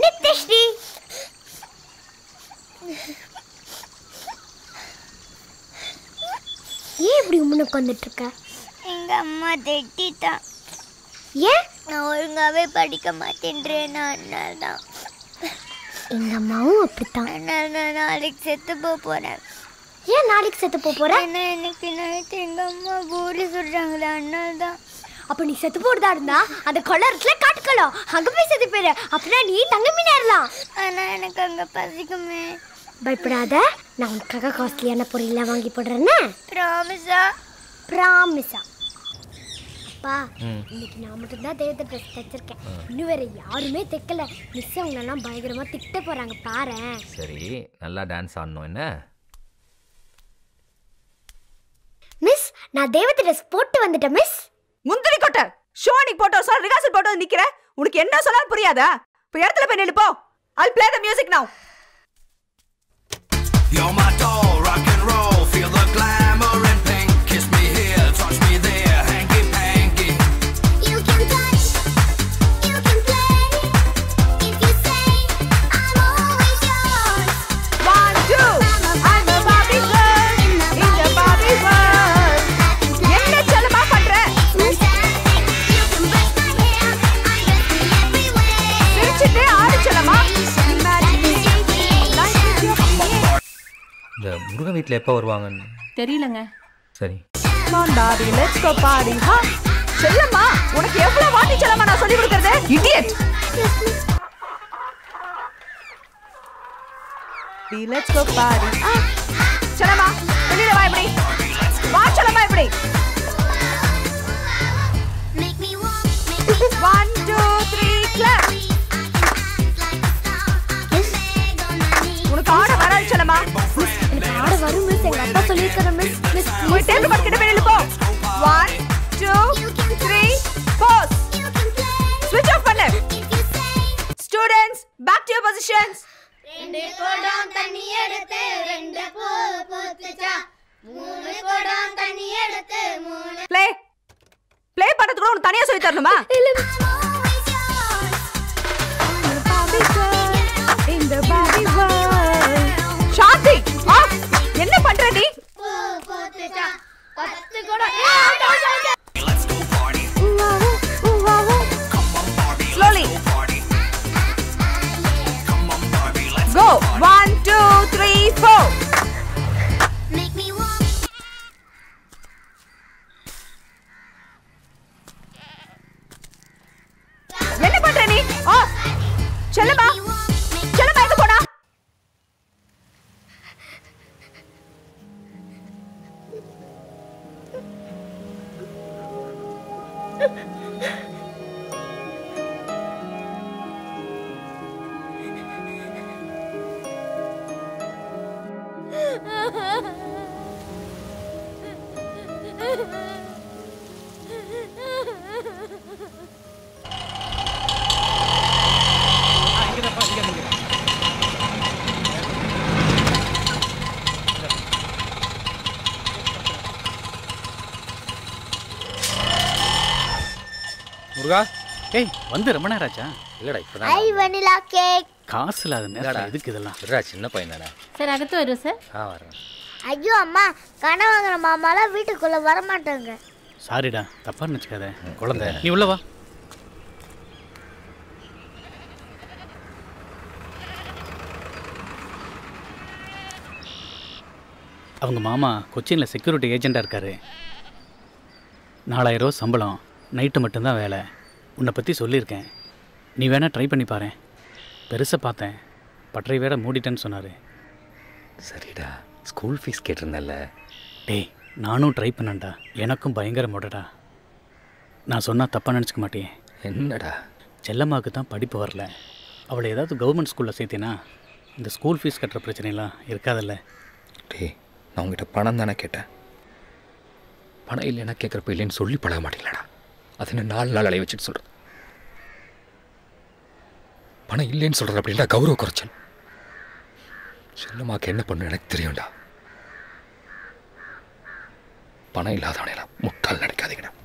நித்யஸ்ரீ ஏன் இப்படி உம்முன்னு உட்காந்துட்டு இருக்க எங்க அம்மா திட்டிட்டான் ஏன் நான் ஒழுங்காவே படிக்க மாட்டேன்றேன் அதனால தான் எங்க அம்மாவும் அப்படித்தான் அதனால நான் நாளைக்கு செத்து போக போறேன் ஏன் நாளைக்கு செத்து போப் போற ஏன்னா எனக்கு நைட்டு எங்க அம்மா பூரி சொல்றாங்களே அதனால தான் அப்ப நீ செத்து போறதா இருந்தா அந்த கொளரத்துல காட்டுக்கலாம் அங்க போய் செத்து போயிரு அப்படின்னா நீ தங்க மீன் ஏறலாம் ஆனா எனக்கு அங்க பசிக்குமே பயப்படாத நான் உனக்காக காஸ்ட்லியான பொருள்லாம் வாங்கி போடுறேன்னு ப்ராமிஸா ப்ராமிஸா அப்பா இன்னைக்கு நான் மட்டும்தான் தெய்வத்தை ட்ரெஸ் தைச்சிருக்கேன் இன்னும் வேற யாருமே தைக்கல மிஸ் அவங்களெல்லாம் பயங்கரமா திட்ட போறாங்க பாரேன் சரி நல்லா டான்ஸ் ஆடணும் என்ன மிஸ் நான் தெய்வத்தை ட்ரெஸ் போட்டு வந்துட்டேன் மிஸ் முந்திரி கொட்டை ஷோனிக் போட்டோ சார் ரிஹர்சல் போட்டோ நிக்கிற உனக்கு என்ன சொன்னாலும் புரியாதா இப்ப இடத்துல போய் நில்லு போ I'll play the music now You're my doll, rock and roll, feel the glamour and pink. Kiss me here, touch me there, hanky panky. You can touch, you can play. If you say I'm always yours. One, two, I'm a Barbie girl in the Barbie world. என்ன செல்லமா பண்ற சிரிச்சுட்டு ஆடு செல்லமா இந்த முருகன் வீட்டில் எப்போ வருவாங்கன்னு தெரியலங்க சரி பாடி லெட்ஸ் கோ பாடி ஹா செல்லம்மா உனக்கு எவ்வளவு வாட்டி செல்லம்மா நான் சொல்லி கொடுக்கறது இடியட் லெட்ஸ் கோ பாடி செல்லம்மா வெளியில வா இப்படி வா செல்லம்மா இப்படி ஒன் டூ த்ரீ கிளாப் உனக்கு ஆட வராது செல்லம்மா எனக்கு ஆட வரும் மிஸ் எங்க அப்பா சொல்லியிருக்காரு மிஸ் மிஸ் போய் டேபிள் பார்த்து கிட்ட வெளியில போ ஒன் டூ த்ரீ போஸ் ஸ்விட்ச் ஆஃப் பண்ணு students back to your positions ரெண்டு குடம் தண்ணி எடுத்து ரெண்டு பூ பூத்துச்சா மூணு குடம் தண்ணி எடுத்து மூணு ப்ளே ப்ளே பண்றதுக்கு கூட உனக்கு தனியா சொல்லி தரணுமா இந்த பாபி சாந்தி ஆ என்ன பண்ற நீ பூ பூத்துச்சா பத்து குடம் Let's go party, slowly come on Barbie, let's go one two three four Make me walk. என்ன பண்ற நீ ஆ செல்லம்மா செல்லம்மா எங்க போனா முருகா ஏய் வந்து ரொம்ப நேரம் ஆச்சா இல்லடா இப்போ ஐ வெனிலா கேக் காசு இல்லாத நேரத்துல இல்லடா. எதுக்கு இதெல்லாம் விட்றா சின்ன பையன் தானே சார் அகத்து வரும் சார் ஆ வரேன் ஐயோ அம்மா கனவு வாங்குற மாமாலாம் வீட்டுக்குள்ள வர மாட்டாங்க சாரிடா தப்பா நினச்சிக்காத குழந்தை நீ உள்ள வா அவங்க மாமா கொச்சினில் செக்யூரிட்டி ஏஜெண்டாக இருக்காரு நாலாயிரம் ரூபா சம்பளம் நைட்டு மட்டும்தான் வேலை உன்னை பற்றி சொல்லியிருக்கேன் நீ வேணால் ட்ரை பண்ணி பாரு பெருசாக பார்த்தேன் பட்டறை வேற மூடிட்டேன்னு சொன்னார் சரிடா ஸ்கூல் ஃபீஸ் கேட்டிருந்தல்ல டேய் நானும் ட்ரை பண்ணேன்டா எனக்கும் பயங்கர முடடா நான் சொன்னால் தப்பாக நினச்சிக்க மாட்டேன் என்னடா செல்லம்மாவுக்கு தான் படிப்பு வரல அவளை ஏதாவது கவர்மெண்ட் ஸ்கூலில் சேர்த்தினா இந்த ஸ்கூல் ஃபீஸ் கட்டுற பிரச்சனைலாம் இருக்காதல்ல டேய் நான் உங்ககிட்ட பணம் தானே கேட்டேன் பணம் இல்லைன்னா கேட்குறப்ப இல்லைன்னு சொல்லி பழக மாட்டீங்களாடா அது என்ன நாலு நாள் அலைய வச்சுட்டு சொல்கிறது பணம் இல்லைன்னு சொல்கிறது அப்படின்னா கௌரவ குறைச்சல் செல்லம்மாக்கு என்ன பண்ணு எனக்கு தெரியும்டா பணம் இல்லாதவனையெல்லாம் முட்டாள் நினைக்காதீங்கடா